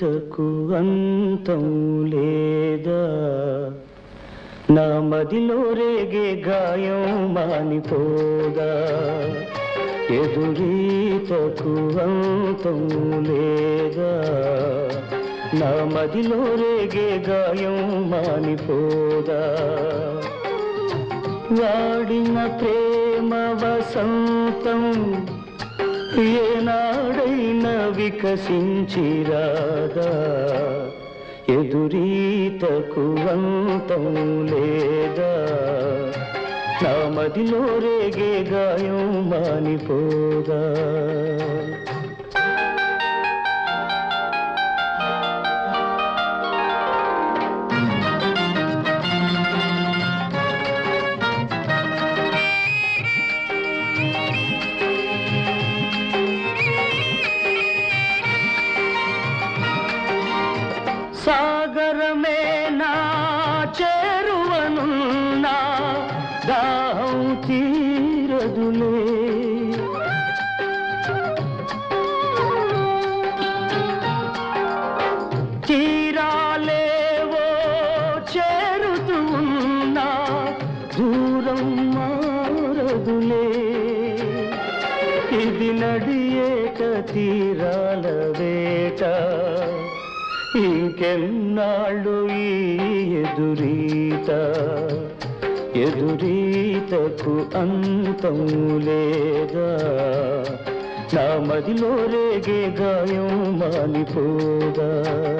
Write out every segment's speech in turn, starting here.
ఎదురీతకు అంతం లేదా నా మదిలో రేగే గాయం మానిపోదా ఎదురీతకు అంతం లేదా నా మదిలో రేగే గాయం మానిపోదా వాడిన ప్రేమ వసంతం ఏనాడైనా వికసించిరాదా ఎదురీతకు అంతం లేదా నా మదిలో రేగే గాయం మానిపోదా సాగరమే నా చేరువనున్నా దాహం తీరదులే తీరాలేవో చేరుతూ ఉన్నా దూరం మారదులే ఇది నడియేట తీరాల వేట ఇంకెన్నాళ్ళు ఈ ఎదురీత ఎదురీతకు అంతం లేదా నా మదిలో రేగే గాయం మానిపోదా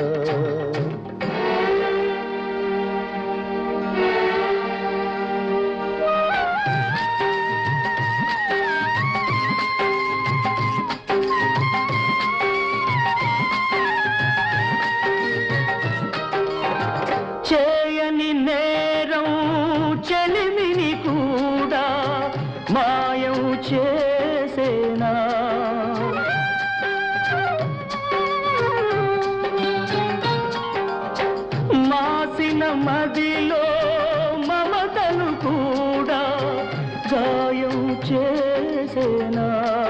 చేయని నేరం చెలిమిని కూడా మాయం చేసేనా మాసిన మదిలో మమతను కూడా గాయం చేసేనా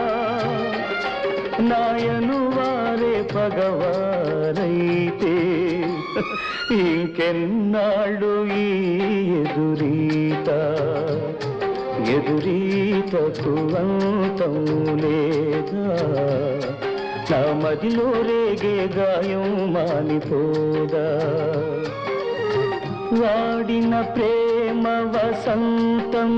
నాయను వారే పగవారైతే ఇంకెన్నాళ్ళు ఈ ఎదురీత ఎదురీతకు అంతం లేదా నా మదిలో రేగే గాయం మానిపోదా వాడిన ప్రేమ వసంతం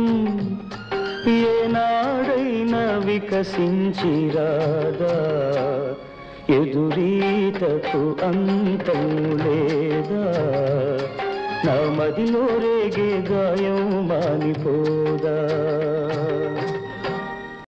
ఏనాడైనా వికసించిరాదా ఎదురీతకు అంతం లేదా నా మదిలో రేగే గాయం మానిపోదా